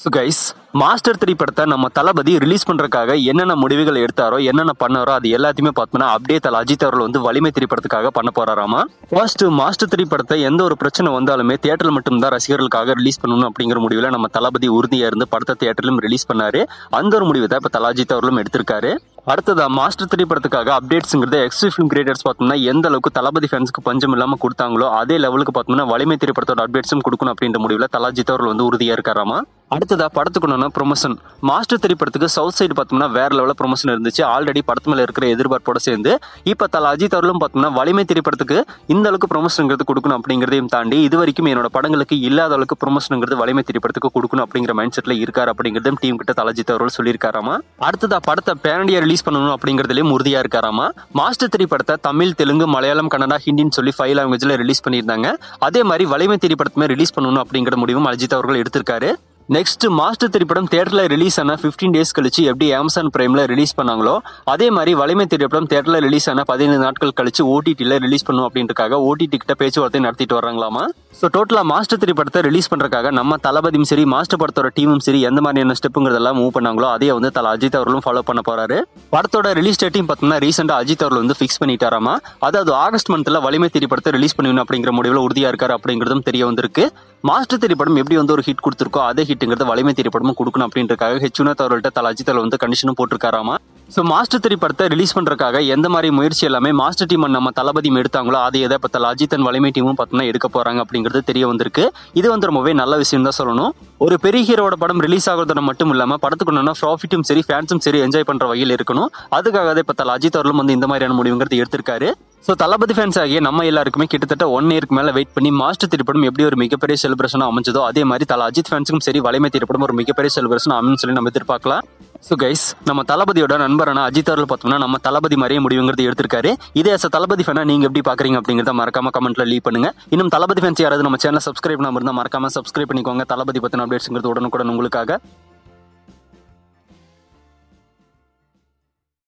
so guys master three படத்தை நம்ம தளபதி release பண்றதுக்காக என்னென்ன முடிவுகள் எடுத்தாரோ என்னென்ன பண்ணாரோ அது எல்லாத்தையுமே பார்த்தோம்னா அப்படியே தல அஜித் அவர்கள் வந்து வலிமை த்ரீ படத்துக்காக பண்ண போறாராமா ஃபர்ஸ்ட் மாஸ்டர் த்ரீ படத்தை எந்த ஒரு பிரச்சனை வந்தாலுமே தியேட்டர்ல மட்டும்தான் ரசிகர்களுக்காக ரிலீஸ் பண்ணணும் அப்படிங்கிற முடிவில் நம்ம தளபதி உறுதியா இருந்து படத்தை தியேட்டர்லையும் ரிலீஸ் பண்ணாரு அந்த ஒரு முடிவை தான் இப்போ தல அஜித் அவர்களும் எடுத்திருக்காரு அடுத்ததா மாஸ்டர் த்ரீ படத்துக்காக அப்டேட்ஸ்ங்கிறது எக்ஸ்ட்ரீம் ஃபிலிம் கிரியேட்டர்ஸ் பார்த்தோம்னா எந்த அளவுக்கு தளபதி ஃபேன்ஸ்க்கு பஞ்சம் இல்லாம கொடுத்தாங்களோ அதே லெவலுக்கு பார்த்தோம்னா வலிமை த்ரீ படத்தோட அப்டேட்ஸும் கொடுக்கணும் அப்படின்ற முடிவில் தலாஜித் அவர்கள் வந்து உறுதியா இருக்காராமா அடுத்ததா படத்துக்கு ப்ரொமோஷன் மாஸ்டர் த்ரீ படத்துக்கு சவுத் சைடு பார்த்தோம்னா வேற லெவலில் ப்ரொமோஷன் இருந்துச்சு ஆல்ரெடி படத்து மேல இருக்கிற எதிர்பார்ப்போட சேர்ந்து இப்போ தல அஜித் அவர்களும் பார்த்தோம்னா வலிமை த்ரீ படத்துக்கு இந்த அளவுக்கு ப்ரொமோஷனுங்கிறது கொடுக்கணும் அப்படிங்கிறதையும் தாண்டி இது வரைக்கும் என்னோட படங்களுக்கு இல்லாத அளவுக்கு ப்ரொமோஷனுங்கிறது வலிமை த்ரீ படத்துக்கு கொடுக்கணும் அப்படிங்கிற மைண்ட் செட்ல இருக்காரு அப்படிங்கிறதும் டீம் கிட்ட தலஜித் அவர்கள் சொல்லியிருக்காராமா அடுத்ததா படத்தை பேரண்டியா ரிலீஸ் பண்ணணும் அப்படிங்கிறதுலயும் உறுதியா இருக்காராமா மாஸ்டர் த்ரீ படத்தை தமிழ் தெலுங்கு மலையாளம் கன்னடா ஹிந்தின்னு சொல்லி ஃபைவ் லாங்குவேஜ்ல ரிலீஸ் பண்ணியிருந்தாங்க அதே மாதிரி வலிமை த்ரீ படத்துமே ரிலீஸ் பண்ணணும் அப்படிங்கிற முடிவும் அஜித் அவர்கள் எடுத்திருக்காரு நெக்ஸ்ட் மாஸ்டர் திரைப்படம் தேட்டர்ல ரிலீஸ் ஆன 15 டேஸ் கழிச்சு எப்படி அமேசான் பிரைம்ல ரிலீஸ் பண்ணாங்களோ அதே மாதிரி வலிமை திரைப்படம் தேட்டர்ல ரிலீஸ் ஆன பதினைந்து நாட்கள் கழிச்சு ஓடிடில ரிலீஸ் பண்ணும் அப்படின்றக்காக ஓடிடி கிட்ட பேச்சுவார்த்தை நடத்திட்டு வர்றாங்களாமா ஸோ டோட்டலா மாஸ்டர் திரைப்படத்தை ரிலீஸ் பண்றதுக்காக நம்ம தளபதியும் சரி மாஸ்டர் படத்தோட டீமும் சரி எந்த மாதிரியான ஸ்டெப்புங்கிறதெல்லாம் மூவ் பண்ணாங்களோ அதே வந்து தல அஜித் அவர்களும் ஃபாலோ பண்ண போறாரு படத்தோட ரிலீஸ் டேட்டையும் பார்த்தோம்னா ரீசெண்டா அஜித் அவர்கள் வந்து ஃபிக்ஸ் பண்ணிட்டாராமா அதாவது ஆகஸ்ட் மந்த்ல வலிமை திரைப்படத்தை ரிலீஸ் பண்ணணும் அப்படிங்கிற முடிவில் உறுதியா இருக்காரு அப்படிங்கிறதும் தெரிய வந்திருக்கு மாஸ்டர் திரைப்படம் எப்படி வந்து ஒரு ஹிட் கொடுத்துருக்கோ அதே ஹிட்டுங்கிறது வலிமை திரைப்படமும் கொடுக்கணும் அப்படின்றக்காக ஹெச்யுனத் அவர்கள்ட்ட தல அஜித் அவர்கள் வந்து கண்டிஷனும் போட்டிருக்காராமா ஸோ மாஸ்டர் த்ரீ படத்தை ரிலீஸ் பண்றதுக்காக எந்த மாதிரி முயற்சி எல்லாமே மாஸ்டர் டீம் நம்ம தளபதியும் எடுத்தாங்களோ அதை எதை இப்போ தல அஜித் and வலிமை டீமும் பார்த்தோம்னா எடுக்க போறாங்க அப்படிங்கிறது தெரிய வந்திருக்கு இது வந்து ரொம்பவே நல்ல விஷயம் தான் சொல்லணும் ஒரு பெரிய ஹீரோட படம் ரிலீஸ் ஆகுறதுல மட்டும் இல்லாம படத்துக்கு ஒன்றா ப்ராஃபிட்டும் சரி ஃபேன்ஸும் சரி என்ஜாய் பண்ற வகையில் இருக்கணும் அதுக்காக தான் இப்போ தல அஜித் அவர்களும் வந்து இந்த மாதிரியான முடிவுங்கிறது எடுத்திருக்காரு ஸோ தளபதி ஃபேன்ஸ் ஆகிய நம்ம எல்லாருக்குமே கிட்டத்தட்ட ஒன் இயருக்கு மேல வெயிட் பண்ணி மாஸ்டர் திரைப்படம் எப்படி ஒரு மிகப்பெரிய செலிப்ரேஷன் அமைஞ்சதோ அதே மாதிரி தல அஜித் ஃபேன்ஸுக்கும் சரி வலிமை திரைப்படம் ஒரு மிகப்பெரிய செலிப்ரேஷன் அமைன்னு சொல்லி நம்ம எதிர்பார்க்கலாம் ஸோ கைஸ் நம்ம தளபதியோட நண்பரான அஜித் அவர்கள் பார்த்தோம்னா நம்ம தளபதி மாதிரியே முடிவுங்கிறது எடுத்திருக்காரு இதே as a தளபதி ஃபேனா நீங்க எப்படி பாக்குறீங்க அப்படிங்கறத மறக்காம கமெண்ட்ல லீவ் பண்ணுங்க இன்னும் தளபதி ஃபேன்ஸ் யாராவது நம்ம சேனல் சப்ஸ்கிரைப் பண்ணாம இருந்தா மறக்காம சப்ஸ்கிரைப் பண்ணிக்கோங்க தளபதி பத்தின அப்டேட்ஸ்ங்கிறது உடனுக்குடன் உங்களுக்காக